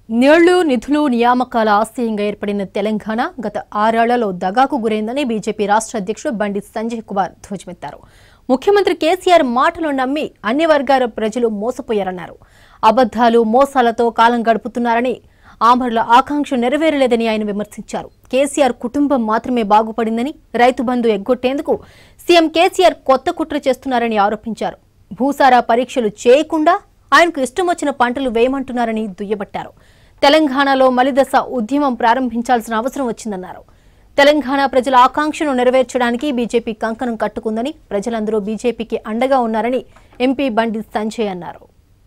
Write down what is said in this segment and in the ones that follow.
నీళ్లు నిధులు నియామకాల ఆశయంగా ఏర్పడిన తెలంగాణ గత ఆరేళ్లలో దగాకు గురైందని బీజేపీ రాష్ట్ర అధ్యక్షుడు బండి సంజయ్ కుమార్ ధ్వజమెత్తారు ముఖ్యమంత్రి కేసీఆర్ మాటలు నమ్మి అన్ని వర్గాల ప్రజలు మోసపోయారన్నారు అబద్ధాలు మోసాలతో కాలం గడుపుతున్నారని ఆమరుల ఆకాంక్ష నెరవేరలేదని ఆయన విమర్శించారు కేసీఆర్ కుటుంబం మాత్రమే బాగుపడిందని రైతు బంధు ఎగ్గొట్టేందుకు సీఎం కేసీఆర్ కొత్త కుట్ర చేస్తున్నారని ఆరోపించారు భూసారా పరీక్షలు చేయకుండా ఆయనకు ఇష్టం వచ్చిన పంటలు వేయమంటున్నారని దుయ్యబట్టారు తెలంగాణలో మలిదశ ఉద్యమం ప్రారంభించాల్సిన అవసరం వచ్చిందన్నారు తెలంగాణ ప్రజల ఆకాంక్షను నెరవేర్చడానికి బీజేపీ కంకణం కట్టుకుందని ప్రజలందరూ బీజేపీకి అండగా ఉన్నారని ఎంపీ బండి సంజయ్ అన్నారు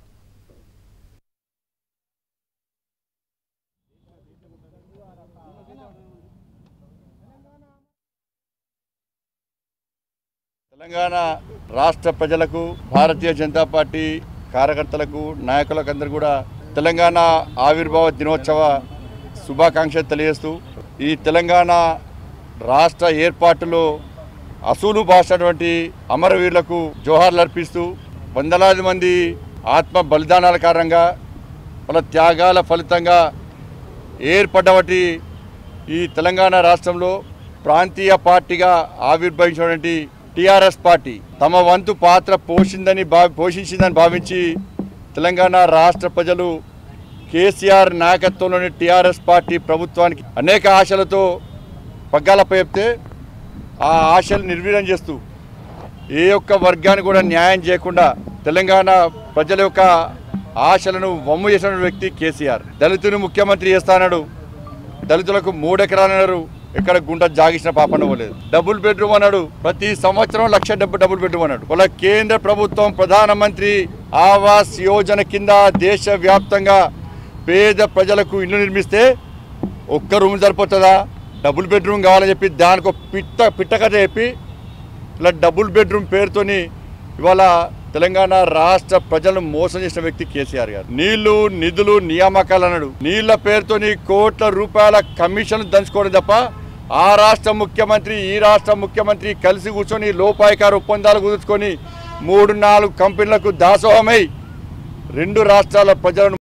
తెలంగాణ రాష్ట్ర ప్రజలకు భారతీయ జనతా పార్టీ కార్యకర్తలకు నాయకులకు అందరూ కూడా తెలంగాణ ఆవిర్భావ దినోత్సవ శుభాకాంక్షలు తెలియజేస్తూ ఈ తెలంగాణ రాష్ట్ర ఏర్పాటులో అసూలు భాషటువంటి అమరవీరులకు జోహార్లు అర్పిస్తూ వందలాది మంది ఆత్మ బలిదానాల కారణంగా వాళ్ళ త్యాగాల ఫలితంగా ఏర్పడ్డవటి ఈ తెలంగాణ రాష్ట్రంలో ప్రాంతీయ పార్టీగా ఆవిర్భవించినటువంటి టిఆర్ఎస్ పార్టీ తమ వంతు పాత్ర పోషిందని భా పోషించిందని భావించి తెలంగాణ రాష్ట్ర ప్రజలు కేసీఆర్ నాయకత్వంలోని టిఆర్ఎస్ పార్టీ ప్రభుత్వానికి అనేక ఆశలతో పగ్గాలపై చెప్తే ఆ ఆశలు నిర్వీర్యం చేస్తూ ఏ ఒక్క వర్గాన్ని కూడా న్యాయం చేయకుండా తెలంగాణ ప్రజల యొక్క ఆశలను వమ్ము చేసిన వ్యక్తి కేసీఆర్ దళితుని ముఖ్యమంత్రి చేస్తానడు దళితులకు మూడెకరాలన్నారు ఎక్కడ గుంట జాగిసిన పాపన పోలేదు డబుల్ బెడ్రూమ్ అన్నాడు ప్రతి సంవత్సరం లక్ష డబ్బు డబుల్ బెడ్రూమ్ అన్నాడు వాళ్ళ కేంద్ర ప్రభుత్వం ప్రధానమంత్రి ఆవాస్ యోజన కింద దేశవ్యాప్తంగా పేద ప్రజలకు ఇల్లు నిర్మిస్తే ఒక్క రూమ్ సరిపోతుందా డబుల్ బెడ్రూమ్ కావాలని చెప్పి దానికి ఒక పిట్ట పిట్టకథ చెప్పి ఇలా డబుల్ బెడ్రూమ్ పేరుతోని ఇవాళ తెలంగాణ రాష్ట్ర ప్రజలను మోసం చేసిన వ్యక్తి కేసీఆర్ గారు నీళ్లు నిధులు నియామకాలు అన్నాడు నీళ్ల పేరుతోని కోట్ల రూపాయల కమిషన్లు దంచుకోవడం తప్ప ఆ రాష్ట్ర ముఖ్యమంత్రి ఈ రాష్ట్ర ముఖ్యమంత్రి కలిసి కూర్చొని లోపాయికార ఒప్పందాలు కుదుర్చుకొని మూడు నాలుగు కంపెనీలకు దాసోహమై రెండు రాష్ట్రాల ప్రజలను